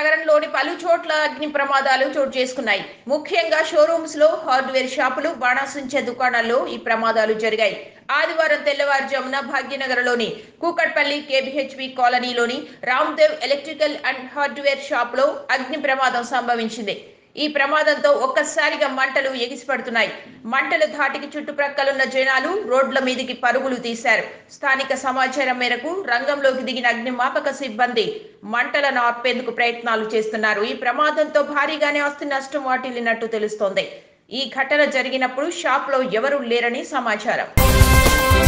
నగరంలోని పలు చోట్ల అగ్ని ప్రమాదాలు చోటు చేసుకున్నాయి ముఖ్యంగా షోరూమ్స్ లో హార్డ్వేర్ షాపులు బాణాసించే దుకాణాల్లో ఈ ప్రమాదాలు జరిగాయి ఆదివారం తెల్లవారుజామున భాగ్యనగర్లోని కూకట్పల్లి కేబిహెచ్బి కాలనీలోని Ramdev electrical and hardware shop లో అగ్ని ప్రమాదం సంభవించింది ఈ ప్రమాదంతో ఒక్కసారిగా మంటలు ఎగిసిపడుతున్నాయి మంటల ధాటికి చుట్టుప్రక్కలున్న జనాలు రోడ్ల మీదికి పరుగులు తీశారు స్థానిక సమాచారం మేరకు రంగంలోకి దిగిన అగ్నిమాపక సిబ్బంది మంటలను ఆపేందుకు ప్రయత్నాలు చేస్తున్నారు ఈ ప్రమాదంతో భారీగానే ఆస్తి నష్టం వాటిల్లినట్టు తెలుస్తోంది ఈ ఘటన జరిగినప్పుడు షాప్ లో ఎవరూ లేరని సమాచారం